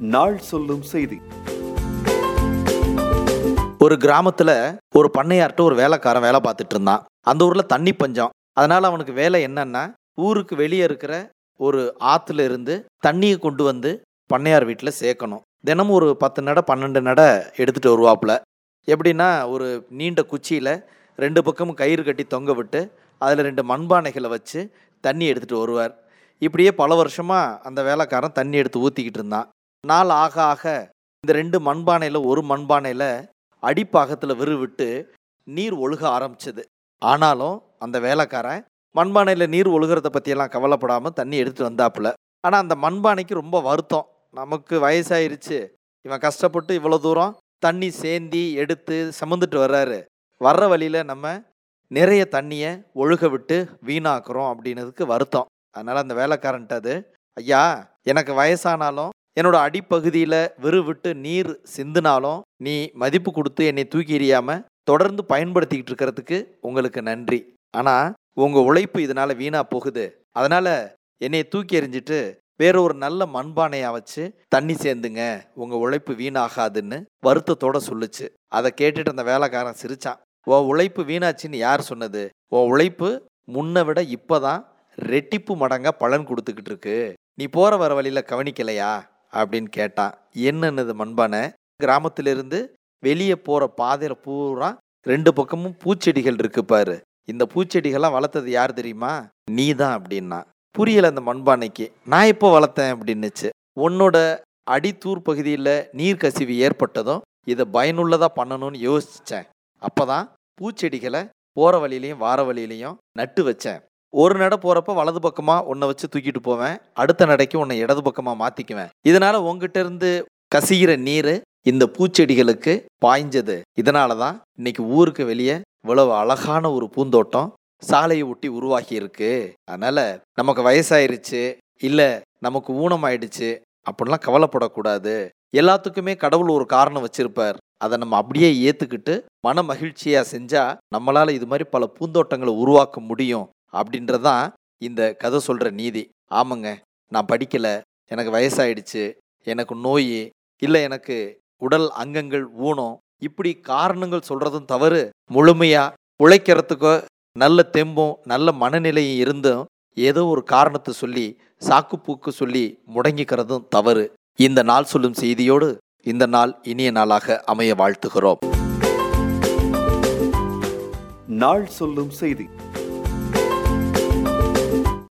நாள் சொல்லும் செய்தி ஒரு கிராமத்துல ஒரு பண்ணையார்ட்ட ஒரு வேலைக்காரன் வேலை பார்த்துட்டு இருந்தான் அந்த ஊர்ல தண்ணி பஞ்சம் அதனால அவனுக்கு வேலை என்னன்னா ஊருக்கு வெளியே இருக்கிற ஒரு ஆத்துல இருந்து தண்ணியை கொண்டு வந்து பண்ணையார் வீட்டில் சேர்க்கணும் தினமும் ஒரு பத்து நடை பன்னெண்டு நடை எடுத்துட்டு வருவாப்புல எப்படின்னா ஒரு நீண்ட குச்சியில் ரெண்டு பக்கமும் கயிறு கட்டி தொங்க விட்டு அதில் ரெண்டு மண்பானைகளை வச்சு தண்ணி எடுத்துகிட்டு வருவார் இப்படியே பல வருஷமாக அந்த வேலைக்காரன் தண்ணி எடுத்து ஊற்றிக்கிட்டு இருந்தான் நாள் ஆக ஆக இந்த ரெண்டு மண்பானையில் ஒரு மண்பானையில் அடிப்பாகத்தில் விட்டு நீர் ஒழுக ஆரம்பிச்சது ஆனாலும் அந்த வேலைக்காரன் மண்பானையில் நீர் ஒழுகிறத பற்றியெல்லாம் கவலைப்படாமல் தண்ணி எடுத்துகிட்டு வந்தாப்புல ஆனால் அந்த மண்பானைக்கு ரொம்ப வருத்தம் நமக்கு வயசாயிருச்சு இவன் கஷ்டப்பட்டு இவ்வளோ தூரம் தண்ணி சேந்தி எடுத்து சுமந்துட்டு வர்றாரு வர்ற வழியில் நம்ம நிறைய தண்ணியை ஒழுக விட்டு வீணாக்குறோம் அப்படின்னதுக்கு வருத்தம் அதனால் அந்த வேலைக்காரன்ட்ட அது ஐயா எனக்கு வயசானாலும் என்னோட அடிப்பகுதியில் விரு விட்டு நீர் சிந்தினாலும் நீ மதிப்பு கொடுத்து என்னை தூக்கி எறியாம தொடர்ந்து பயன்படுத்திக்கிட்டு இருக்கிறதுக்கு உங்களுக்கு நன்றி ஆனால் உங்கள் உழைப்பு இதனால் வீணாக போகுது அதனால் என்னை தூக்கி எறிஞ்சிட்டு வேற ஒரு நல்ல மண்பானையா வச்சு தண்ணி சேர்ந்துங்க உங்கள் உழைப்பு வீணாகாதுன்னு வருத்தத்தோட சொல்லுச்சு அதை கேட்டுட்டு அந்த வேலைக்காரன் சிரிச்சான் உன் உழைப்பு வீணாச்சுன்னு யார் சொன்னது உன் உழைப்பு முன்னை விட இப்போதான் ரெட்டிப்பு மடங்கா பலன் கொடுத்துக்கிட்டு இருக்கு நீ போற வர வழியில கவனிக்கலையா அப்படின்னு கேட்டான் என்னன்னது மண்பானை கிராமத்திலிருந்து வெளியே போற பாதையில பூரா ரெண்டு பக்கமும் பூச்செடிகள் இருக்கு பாரு இந்த பூச்செடிகள்லாம் வளர்த்தது யார் தெரியுமா நீ தான் அப்படின்னா புரியல அந்த மண்பானைக்கு நான் எப்போ வளர்த்தேன் அப்படின்னுச்சு உன்னோட அடித்தூர் பகுதியில் நீர் கசிவு ஏற்பட்டதும் இதை பயனுள்ளதாக பண்ணணும்னு யோசிச்சேன் அப்பதான் பூச்செடிகளை போகிற வழியிலையும் வார வழியிலையும் நட்டு வச்சேன் ஒரு நடை போகிறப்ப வலது பக்கமாக உன்னை வச்சு தூக்கிட்டு போவேன் அடுத்த நடைக்கு உன்னை இடது பக்கமாக மாற்றிக்குவேன் இதனால உங்ககிட்ட இருந்து கசிகிற நீர் இந்த பூச்செடிகளுக்கு பாய்ஞ்சது இதனால தான் இன்னைக்கு ஊருக்கு வெளியே இவ்வளவு அழகான ஒரு பூந்தோட்டம் சாலையை ஒட்டி உருவாகி இருக்கு அதனால நமக்கு வயசாயிருச்சு இல்ல நமக்கு ஊனமாயிடுச்சு அப்படிலாம் கவலைப்படக்கூடாது எல்லாத்துக்குமே கடவுள் ஒரு காரணம் வச்சிருப்பார் அதை நம்ம அப்படியே ஏத்துக்கிட்டு மன மகிழ்ச்சியா செஞ்சா நம்மளால இது மாதிரி பல பூந்தோட்டங்களை உருவாக்க முடியும் அப்படின்றதான் இந்த கதை சொல்ற நீதி ஆமாங்க நான் படிக்கல எனக்கு வயசாயிடுச்சு எனக்கு நோய் இல்லை எனக்கு உடல் அங்கங்கள் ஊனம் இப்படி காரணங்கள் சொல்றதும் தவறு முழுமையா உழைக்கிறதுக்கோ நல்ல தெம்பும் நல்ல மனநிலையும் இருந்தும் ஏதோ ஒரு காரணத்தை சொல்லி சாக்குப்பூக்கு சொல்லி முடங்கிக்கிறதும் தவறு இந்த நாள் சொல்லும் செய்தியோடு இந்த நாள் இனிய நாளாக அமைய வாழ்த்துகிறோம் நாள் சொல்லும் செய்தி